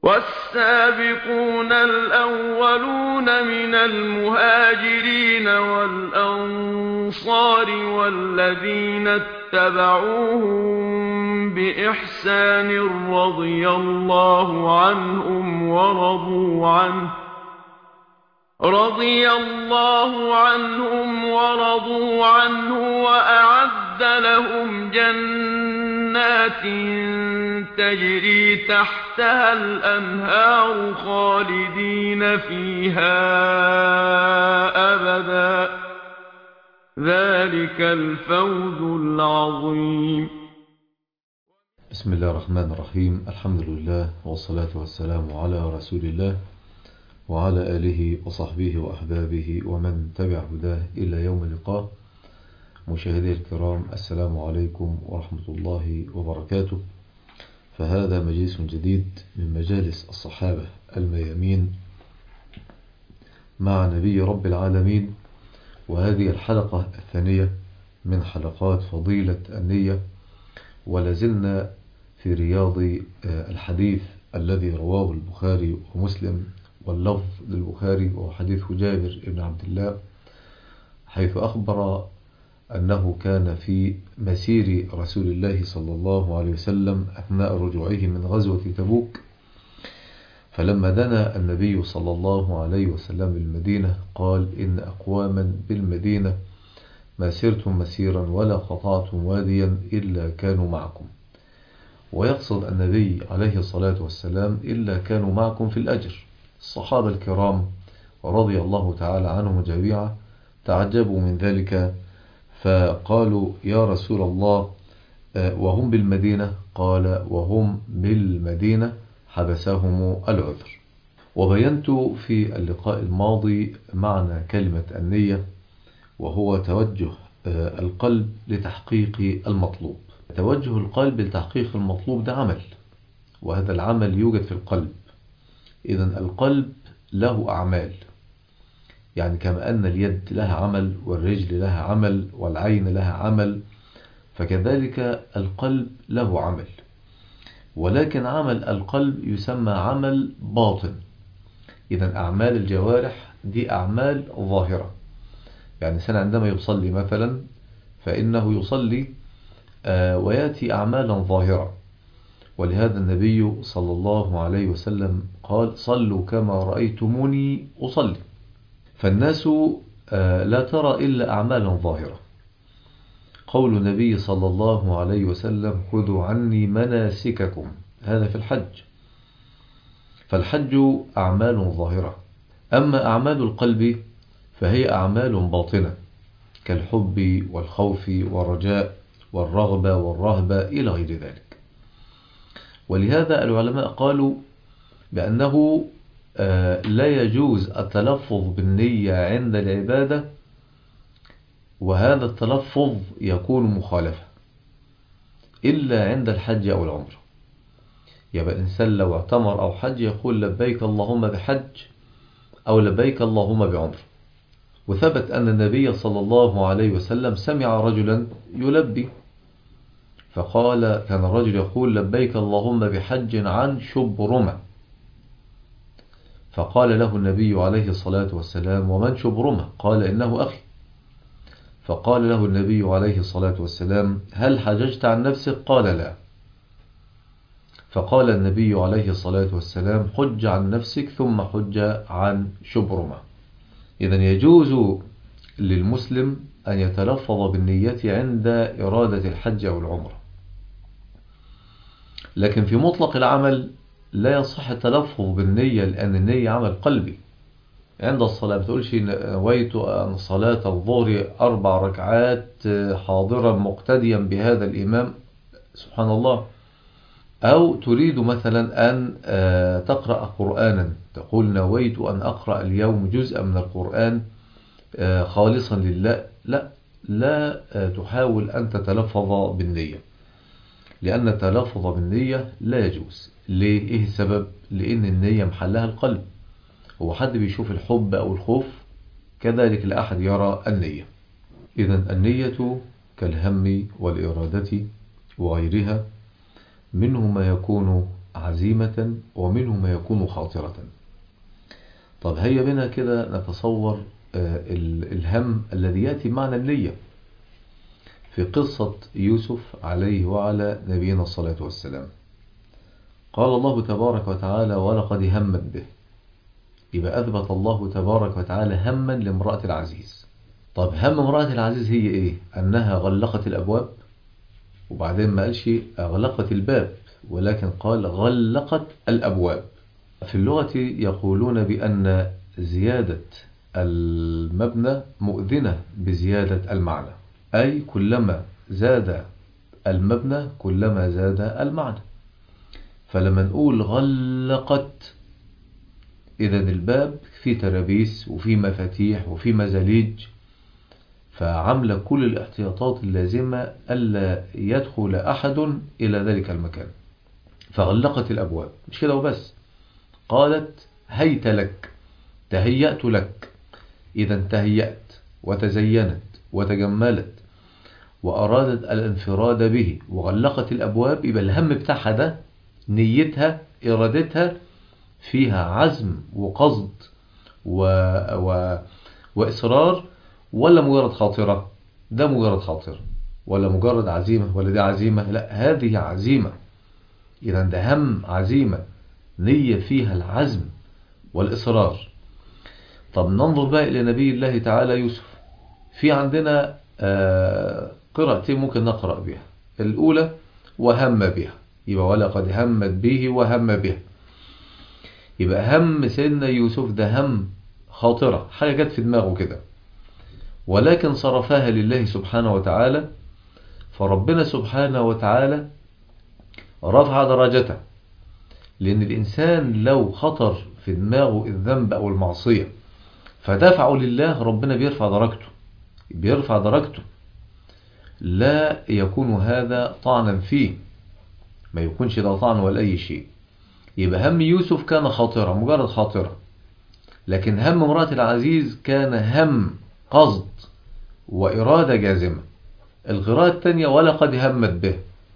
والسابقون الأولون من المهاجرين والأنصار والذين اتبعوهم بإحسان رضي الله عنهم ورضوا عنه رضي الله عنهم ورضوا عنه وأعد لهم جنات تجري تحتها الأنهار خالدين فيها أبدا ذلك الفوز العظيم بسم الله الرحمن الرحيم الحمد لله والصلاة والسلام على رسول الله وعلى آله وصحبه وأحبابه ومن تبع هداه إلى يوم اللقاء مشاهدي الكرام السلام عليكم ورحمة الله وبركاته فهذا مجلس جديد من مجالس الصحابة الميامين مع نبي رب العالمين وهذه الحلقة الثانية من حلقات فضيلة النية ولازلنا في رياض الحديث الذي رواه البخاري ومسلم واللفظ للبخاري وهو حديث جابر بن عبد الله حيث أخبر أنه كان في مسير رسول الله صلى الله عليه وسلم أثناء رجوعه من غزوة تبوك فلما دنا النبي صلى الله عليه وسلم بالمدينة قال إن أقواما بالمدينة ما سرتم مسيرا ولا قطعتم واديا إلا كانوا معكم ويقصد النبي عليه الصلاة والسلام إلا كانوا معكم في الأجر الصحابة الكرام رضي الله تعالى عنهم جميعا تعجبوا من ذلك فقالوا يا رسول الله وهم بالمدينة قال وهم بالمدينة حبسهم العذر وبينت في اللقاء الماضي معنى كلمة النية وهو توجه القلب لتحقيق المطلوب توجه القلب لتحقيق المطلوب ده عمل وهذا العمل يوجد في القلب إذا القلب له أعمال يعني كما أن اليد لها عمل والرجل لها عمل والعين لها عمل فكذلك القلب له عمل ولكن عمل القلب يسمى عمل باطن إذا أعمال الجوارح دي أعمال ظاهرة يعني سنة عندما يصلي مثلا فإنه يصلي ويأتي أعمالا ظاهرة ولهذا النبي صلى الله عليه وسلم قال صلوا كما رأيتموني أصلي فالناس لا ترى إلا أعمالا ظاهرة قول النبي صلى الله عليه وسلم خذوا عني مناسككم هذا في الحج فالحج أعمال ظاهرة أما أعمال القلب فهي أعمال باطنة كالحب والخوف والرجاء والرغبة والرهبة إلى غير ذلك ولهذا العلماء قالوا بأنه لا يجوز التلفظ بالنية عند العبادة وهذا التلفظ يكون مخالفة إلا عند الحج أو العمر يبقى الإنسان لو اعتمر أو حج يقول لبيك اللهم بحج أو لبيك اللهم بعمر وثبت أن النبي صلى الله عليه وسلم سمع رجلا يلبي فقال كان الرجل يقول لبيك اللهم بحج عن شبرمة فقال له النبي عليه الصلاة والسلام ومن شبرمة قال إنه أخي فقال له النبي عليه الصلاة والسلام هل حججت عن نفسك قال لا فقال النبي عليه الصلاة والسلام حج عن نفسك ثم حج عن شبرمة إذا يجوز للمسلم أن يتلفظ بالنية عند إرادة الحج أو العمرة لكن في مطلق العمل لا يصح التلفظ بالنية لأن النية عمل قلبي عند الصلاة بتقولش نويت أن صلاة الظهر أربع ركعات حاضرا مقتديا بهذا الإمام سبحان الله أو تريد مثلا أن تقرأ قرآنا تقول نويت أن أقرأ اليوم جزءا من القرآن خالصا لله لا لا تحاول أن تتلفظ بالنية لأن التلفظ بالنية لا يجوز ليه إيه السبب لأن النية محلها القلب هو حد بيشوف الحب أو الخوف كذلك لا أحد يرى النية إذا النية كالهم والإرادة وغيرها منه ما يكون عزيمة ومنه ما يكون خاطرة طب هيا بنا كده نتصور الهم الذي يأتي معنى النية في قصة يوسف عليه وعلى نبينا الصلاة والسلام قال الله تبارك وتعالى ولقد همت به يبقى أثبت الله تبارك وتعالى هما لامرأة العزيز طب هم امرأة العزيز هي إيه أنها غلقت الأبواب وبعدين ما قالش أغلقت الباب ولكن قال غلقت الأبواب في اللغة يقولون بأن زيادة المبنى مؤذنة بزيادة المعنى أي كلما زاد المبنى كلما زاد المعنى فلما نقول غلقت إذا الباب في ترابيس وفي مفاتيح وفي مزاليج فعمل كل الاحتياطات اللازمة ألا يدخل أحد إلى ذلك المكان فغلقت الأبواب مش كده وبس قالت هيت لك تهيأت لك إذا تهيأت وتزينت وتجملت وأرادت الانفراد به وغلقت الأبواب يبقى الهم بتاعها ده نيتها إرادتها فيها عزم وقصد و... و... وإصرار ولا مجرد خاطرة ده مجرد خاطرة ولا مجرد عزيمة ولا دي عزيمة لا هذه عزيمة إذا ده هم عزيمة نية فيها العزم والإصرار طب ننظر بقى إلى نبي الله تعالى يوسف في عندنا قراءتين ممكن نقرأ بها الأولى وهم بها يبقى ولقد همت به وهم بها يبقى هم سيدنا يوسف ده هم خاطرة حاجة جت في دماغه كده ولكن صرفها لله سبحانه وتعالى فربنا سبحانه وتعالى رفع درجته لأن الإنسان لو خطر في دماغه الذنب أو المعصية فدفعه لله ربنا بيرفع درجته بيرفع درجته لا يكون هذا طعنا فيه ما يكونش ده طعن ولا أي شيء يبقى هم يوسف كان خاطرة مجرد خاطرة لكن هم امرأة العزيز كان هم قصد وإرادة جازمة القراءة الثانية ولقد همت به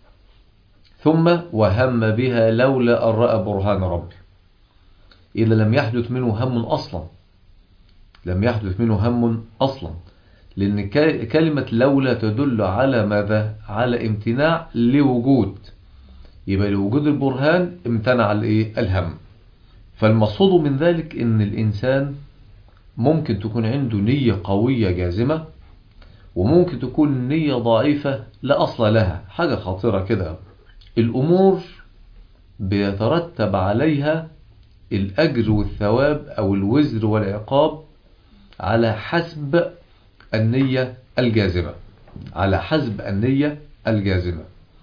ثم وهم بها لولا أن رأى برهان ربي إذا لم يحدث منه هم أصلا لم يحدث منه هم أصلا لأن كلمة لولا تدل على ماذا على امتناع لوجود يبقى لوجود البرهان امتنع الايه الهم فالمقصود من ذلك ان الانسان ممكن تكون عنده نية قوية جازمة وممكن تكون نية ضعيفة لا أصل لها حاجة خاطرة كده الأمور بيترتب عليها الأجر والثواب أو الوزر والعقاب على حسب النية الجازمة على حسب النية الجازمة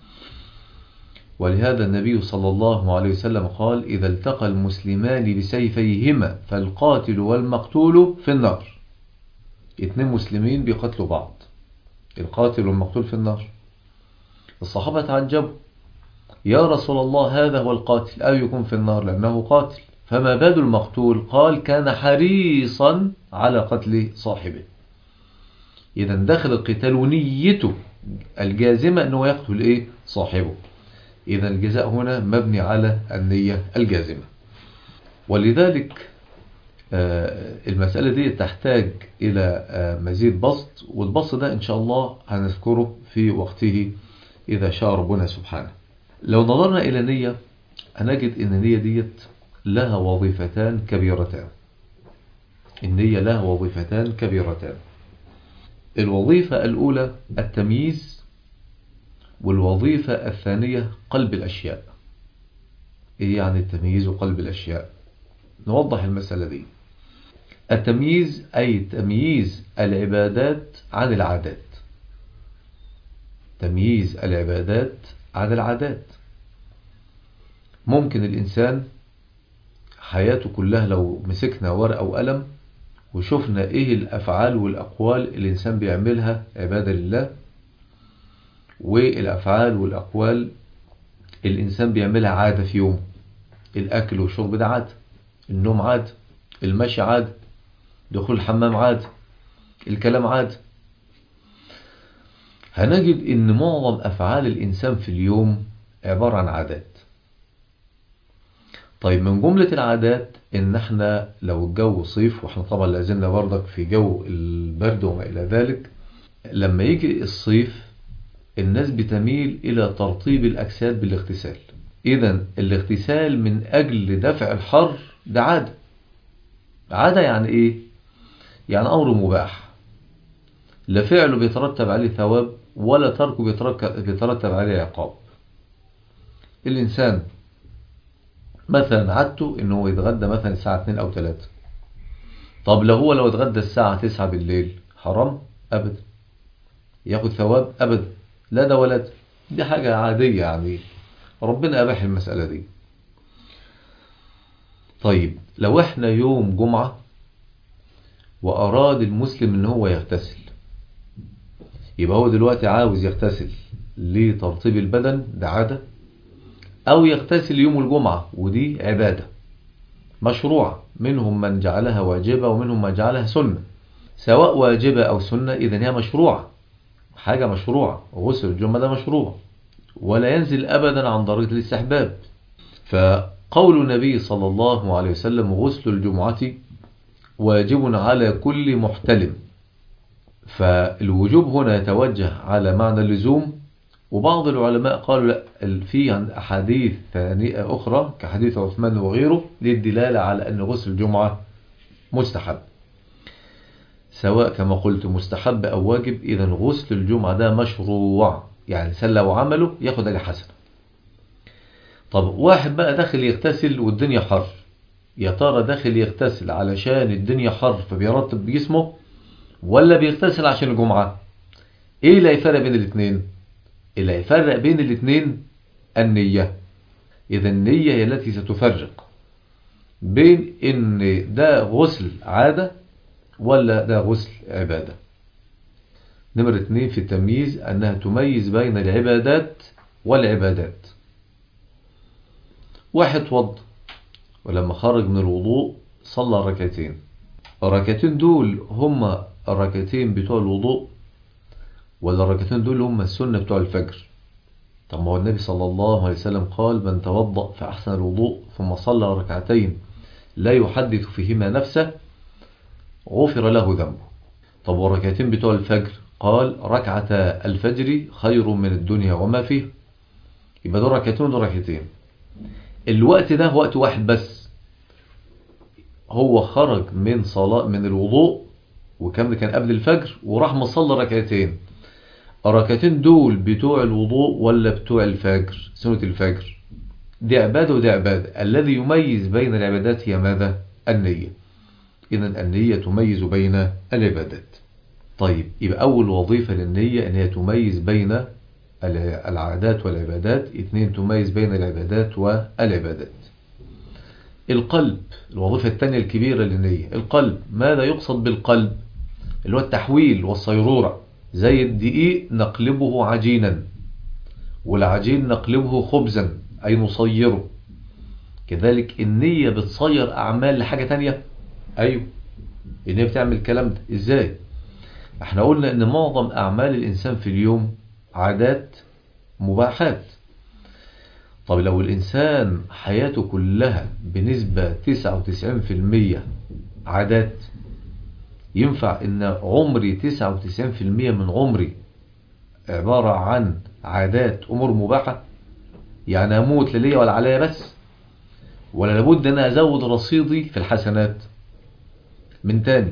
ولهذا النبي صلى الله عليه وسلم قال إذا التقى المسلمان بسيفيهما فالقاتل والمقتول في النار اتنين مسلمين بيقتلوا بعض القاتل والمقتول في النار الصحابة تعجبوا يا رسول الله هذا هو القاتل أو يكون في النار لأنه قاتل فما بال المقتول قال كان حريصا على قتل صاحبه إذا دخل القتال ونيته الجازمة أنه يقتل إيه صاحبه إذا الجزاء هنا مبني على النية الجازمة ولذلك المسألة دي تحتاج إلى مزيد بسط والبسط ده إن شاء الله هنذكره في وقته إذا شاء ربنا سبحانه لو نظرنا إلى نية هنجد أن النية ديت لها وظيفتان كبيرتان النية لها وظيفتان كبيرتان الوظيفة الأولى التمييز والوظيفة الثانية قلب الأشياء إيه يعني التمييز وقلب الأشياء نوضح المسألة دي التمييز أي تمييز العبادات عن العادات تمييز العبادات عن العادات ممكن الإنسان حياته كلها لو مسكنا ورقة وقلم وشفنا إيه الأفعال والأقوال اللي الإنسان بيعملها عبادة لله والأفعال والأقوال الإنسان بيعملها عادة في يوم الأكل والشرب ده عادة النوم عادة المشي عادة دخول الحمام عادة الكلام عادة هنجد ان معظم افعال الانسان في اليوم عبارة عن عادات طيب من جملة العادات ان احنا لو الجو صيف واحنا طبعا لازلنا برضك في جو البرد وما الى ذلك لما يجي الصيف الناس بتميل الى ترطيب الاجساد بالاغتسال اذا الاغتسال من اجل دفع الحر ده عادة عادة يعني ايه يعني امر مباح لا فعله بيترتب عليه ثواب ولا تركه بيترتب عليه عقاب الانسان مثلا عادته ان هو يتغدى مثلا الساعة 2 او 3 طب لو هو لو اتغدى الساعة 9 بالليل حرام ابدا ياخد ثواب ابدا لا ده ولا ده دي حاجة عادية يعني ربنا اباح المسألة دي طيب لو احنا يوم جمعة واراد المسلم ان هو يغتسل يبقى هو دلوقتي عاوز يغتسل لترطيب البدن ده عادة أو يغتسل يوم الجمعة ودي عبادة مشروعة منهم من جعلها واجبة ومنهم من جعلها سنة سواء واجبة أو سنة إذن هي مشروعة حاجة مشروعة غسل الجمعة ده مشروع ولا ينزل أبدا عن درجة الاستحباب فقول النبي صلى الله عليه وسلم غسل الجمعة واجب على كل محتلم فالوجوب هنا يتوجه على معنى اللزوم وبعض العلماء قالوا لا في أحاديث ثانية أخرى كحديث عثمان وغيره للدلالة على أن غسل الجمعة مستحب سواء كما قلت مستحب أو واجب إذا غسل الجمعة ده مشروع يعني سلى وعمله ياخد أجر حسنة طب واحد بقى داخل يغتسل والدنيا حر يا ترى داخل يغتسل علشان الدنيا حر فبيرطب جسمه ولا بيغتسل عشان الجمعة ايه اللي هيفرق بين الاثنين اللي هيفرق بين الاثنين النية اذا النية هي التي ستفرق بين ان ده غسل عادة ولا ده غسل عبادة نمرة اثنين في التمييز انها تميز بين العبادات والعبادات واحد وض ولما خرج من الوضوء صلى ركعتين الركعتين دول هما الركعتين بتوع الوضوء ولا الركعتين دول هما السنة بتوع الفجر طب ما هو النبي صلى الله عليه وسلم قال من توضأ فأحسن الوضوء ثم صلى ركعتين لا يحدث فيهما نفسه غفر له ذنبه طب والركعتين بتوع الفجر قال ركعة الفجر خير من الدنيا وما فيه يبقى دول ركعتين ودول ركعتين الوقت ده وقت واحد بس هو خرج من صلاة من الوضوء وكم كان قبل الفجر وراح مصلى ركعتين الركعتين دول بتوع الوضوء ولا بتوع الفجر سنة الفجر دي عبادة ودي عبادة الذي يميز بين العبادات هي ماذا النية إذا النية تميز بين العبادات طيب يبقى أول وظيفة للنية أن هي تميز بين العادات والعبادات اثنين تميز بين العبادات والعبادات القلب الوظيفة الثانية الكبيرة للنية القلب ماذا يقصد بالقلب اللي هو التحويل والصيرورة زي الدقيق نقلبه عجينا والعجين نقلبه خبزا أي نصيره كذلك النية بتصير أعمال لحاجة تانية أيوه النية بتعمل الكلام ده إزاي احنا قلنا ان معظم أعمال الإنسان في اليوم عادات مباحات طب لو الإنسان حياته كلها بنسبة 99% عادات ينفع ان عمري 99% من عمري عبارة عن عادات أمور مباحة يعني أموت لا ليا ولا عليا بس ولا لابد أن أزود رصيدي في الحسنات من تاني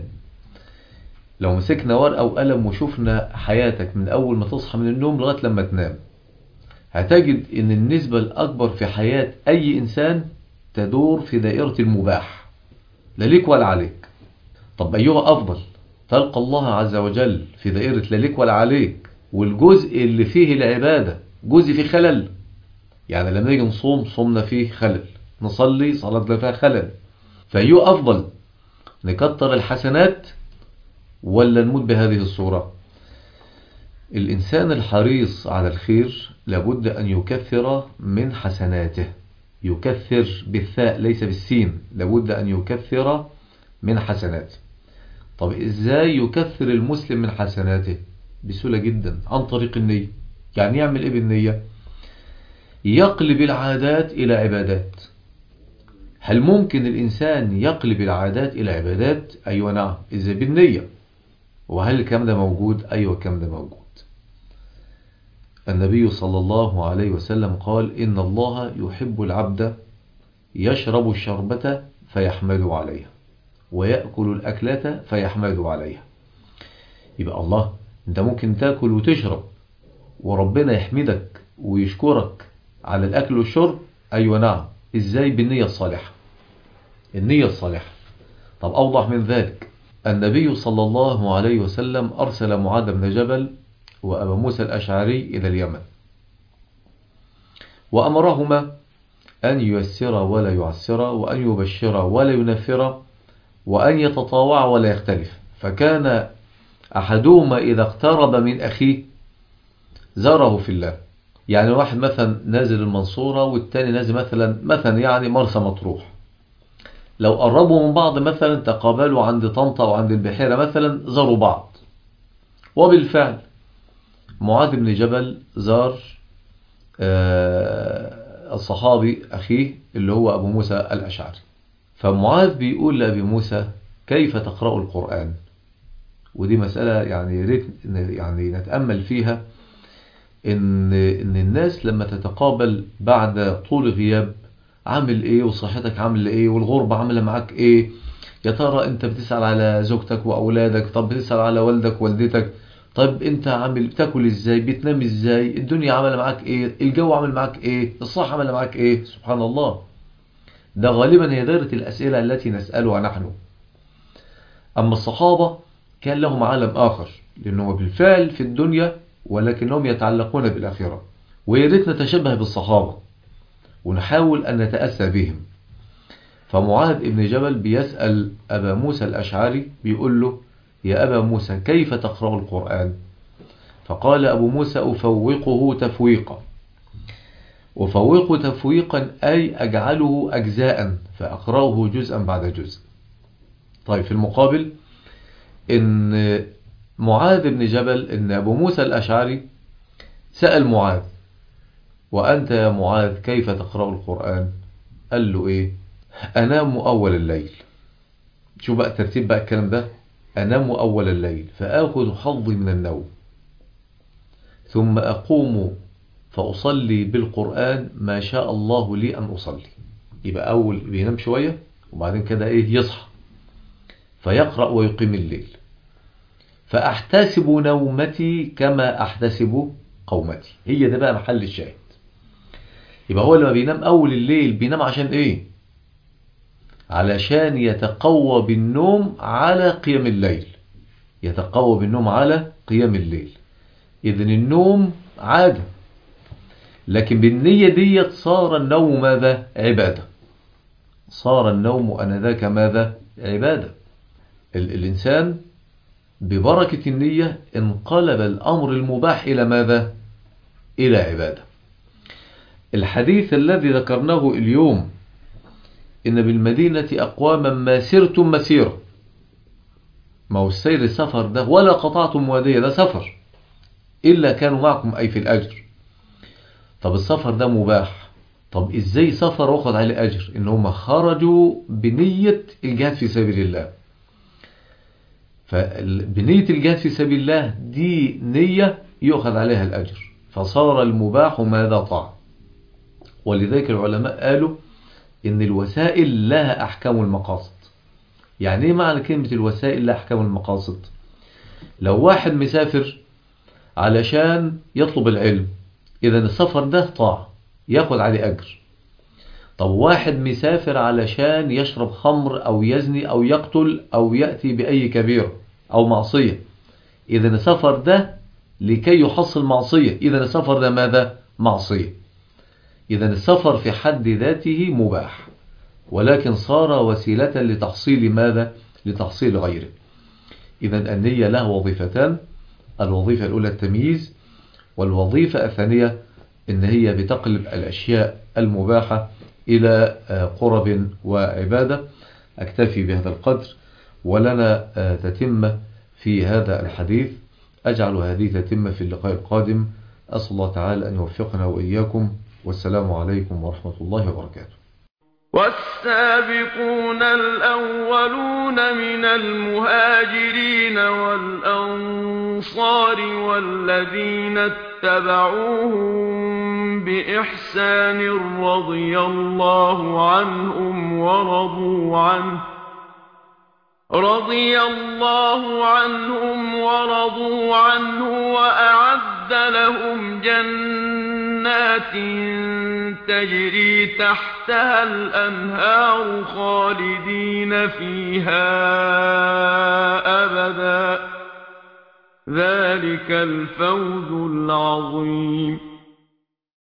لو مسكنا ورقة وقلم وشفنا حياتك من أول ما تصحى من النوم لغاية لما تنام هتجد ان النسبة الأكبر في حياة أي إنسان تدور في دائرة المباح لا ليك ولا عليك طب أيها أفضل تلقى الله عز وجل في دائرة لا ليك ولا عليك والجزء اللي فيه العبادة جزء فيه خلل يعني لما نيجي نصوم صومنا فيه خلل نصلي صلاتنا فيها خلل فأيها أفضل نكتر الحسنات ولا نموت بهذه الصورة الإنسان الحريص على الخير لابد أن يكثر من حسناته يكثر بالثاء ليس بالسين لابد أن يكثر من حسناته طب إزاي يكثر المسلم من حسناته بسهولة جدا عن طريق النية يعني يعمل إيه بالنية يقلب العادات إلى عبادات هل ممكن الإنسان يقلب العادات إلى عبادات أيوة نعم إذا بالنية وهل الكلام ده موجود أيوة الكلام ده موجود النبي صلى الله عليه وسلم قال إن الله يحب العبد يشرب الشربة فيحمد عليها ويأكل الأكلة فيحمد عليها يبقى الله انت ممكن تاكل وتشرب وربنا يحمدك ويشكرك على الأكل والشرب أيوة نعم إزاي بالنية الصالحة النية الصالحة طب أوضح من ذلك النبي صلى الله عليه وسلم أرسل معاذ بن جبل وأبا موسى الأشعري إلى اليمن وأمرهما أن ييسر ولا يعسر وأن يبشر ولا ينفر وأن يتطاوع ولا يختلف فكان أحدهما إذا اقترب من أخيه زاره في الله يعني واحد مثلا نازل المنصورة والتاني نازل مثلا مثلا يعني مرسى مطروح لو قربوا من بعض مثلا تقابلوا عند طنطا أو عند البحيرة مثلا زاروا بعض وبالفعل معاذ بن جبل زار الصحابي أخيه اللي هو أبو موسى الأشعري فمعاذ بيقول لأبي موسى كيف تقرأ القرآن ودي مسألة يعني ريت يعني نتأمل فيها إن, إن الناس لما تتقابل بعد طول غياب عامل إيه وصحتك عامل إيه والغربة عاملة معاك إيه يا ترى أنت بتسأل على زوجتك وأولادك طب بتسأل على والدك والدتك طيب أنت عامل بتاكل إزاي بتنام إزاي الدنيا عاملة معاك إيه الجو عامل معاك إيه الصحة عاملة معاك إيه سبحان الله ده غالبا هي دائرة الأسئلة التي نسألها نحن أما الصحابة كان لهم عالم آخر لأنهم بالفعل في الدنيا ولكنهم يتعلقون بالآخرة وياريت نتشبه بالصحابة ونحاول أن نتأسى بهم فمعاذ ابن جبل بيسأل أبا موسى الأشعري بيقول له يا أبا موسى كيف تقرأ القرآن فقال أبو موسى أفوقه تفويقا أفوقه تفويقا أي أجعله أجزاء فأقرأه جزءا بعد جزء طيب في المقابل إن معاذ بن جبل إن أبو موسى الأشعري سأل معاذ وأنت يا معاذ كيف تقرأ القرآن قال له إيه أنام أول الليل شو بقى ترتيب بقى الكلام ده أنام أول الليل فآخذ حظي من النوم ثم أقوم فأصلي بالقرآن ما شاء الله لي أن أصلي يبقى أول بينام شوية وبعدين كده إيه يصحى فيقرأ ويقيم الليل فأحتسب نومتي كما أحتسب قومتي هي ده بقى محل الشاهد يبقى هو لما بينام أول الليل بينام عشان إيه علشان يتقوى بالنوم على قيام الليل يتقوى بالنوم على قيام الليل إذن النوم عادة لكن بالنية ديت صار النوم ماذا عبادة صار النوم أنذاك ماذا عبادة ال الإنسان ببركة النية انقلب الأمر المباح إلى ماذا إلى عبادة الحديث الذي ذكرناه اليوم إن بالمدينة أقواما ما سرتم مسيرة ما هو السير السفر ده ولا قطعتم وادية ده سفر إلا كانوا معكم أي في الأجر طب السفر ده مباح طب إزاي سفر واخد عليه أجر إن هم خرجوا بنية الجهاد في سبيل الله فبنية الجهاد في سبيل الله دي نية يؤخذ عليها الأجر فصار المباح ماذا طاعة ولذلك العلماء قالوا إن الوسائل لها أحكام المقاصد يعني ايه معنى كلمة الوسائل لها أحكام المقاصد لو واحد مسافر علشان يطلب العلم إذا السفر ده طاعة ياخد عليه أجر طب واحد مسافر علشان يشرب خمر أو يزني أو يقتل أو يأتي بأي كبيرة أو معصية إذا السفر ده لكي يحصل معصية إذا السفر ده ماذا معصية إذا السفر في حد ذاته مباح ولكن صار وسيلة لتحصيل ماذا لتحصيل غيره إذا النية لها وظيفتان الوظيفة الأولى التمييز والوظيفة الثانية إن هي بتقلب الأشياء المباحة إلى قرب وعبادة أكتفي بهذا القدر ولنا تتمة في هذا الحديث أجعل هذه تتمة في اللقاء القادم أسأل الله تعالى أن يوفقنا وإياكم والسلام عليكم ورحمة الله وبركاته والسابقون الأولون من المهاجرين والأنصار والذين اتبعوهم بإحسان رضي الله عنهم ورضوا عنه رضي الله عنهم ورضوا عنه وأعد لهم جنات تجري تحتها الأنهار خالدين فيها أبدا ذلك الفوز العظيم